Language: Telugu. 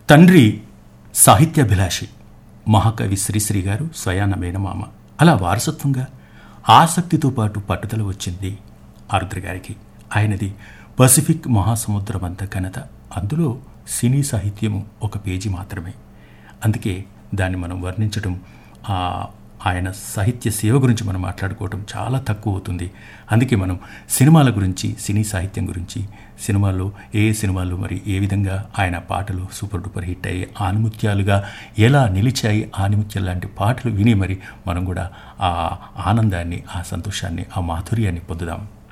తండ్రి సాహిత్యాభిలాషి మహాకవి శ్రీశ్రీ గారు స్వయాన మేనమామ అలా వారసత్వంగా ఆసక్తితో పాటు పట్టుదల వచ్చింది ఆరుద్ర గారికి ఆయనది పసిఫిక్ మహాసముద్రం అంత ఘనత అందులో సినీ సాహిత్యము ఒక పేజీ మాత్రమే అందుకే దాన్ని మనం వర్ణించడం ఆ ఆయన సాహిత్య సేవ గురించి మనం మాట్లాడుకోవడం చాలా తక్కువ అవుతుంది అందుకే మనం సినిమాల గురించి సినీ సాహిత్యం గురించి సినిమాల్లో ఏ ఏ సినిమాల్లో మరి ఏ విధంగా ఆయన పాటలు సూపర్ డూపర్ హిట్ అయ్యి ఆనిముత్యాలుగా ఎలా నిలిచాయి ఆనిముత్యాలు లాంటి పాటలు విని మరి మనం కూడా ఆ ఆనందాన్ని ఆ సంతోషాన్ని ఆ మాధుర్యాన్ని పొందుదాం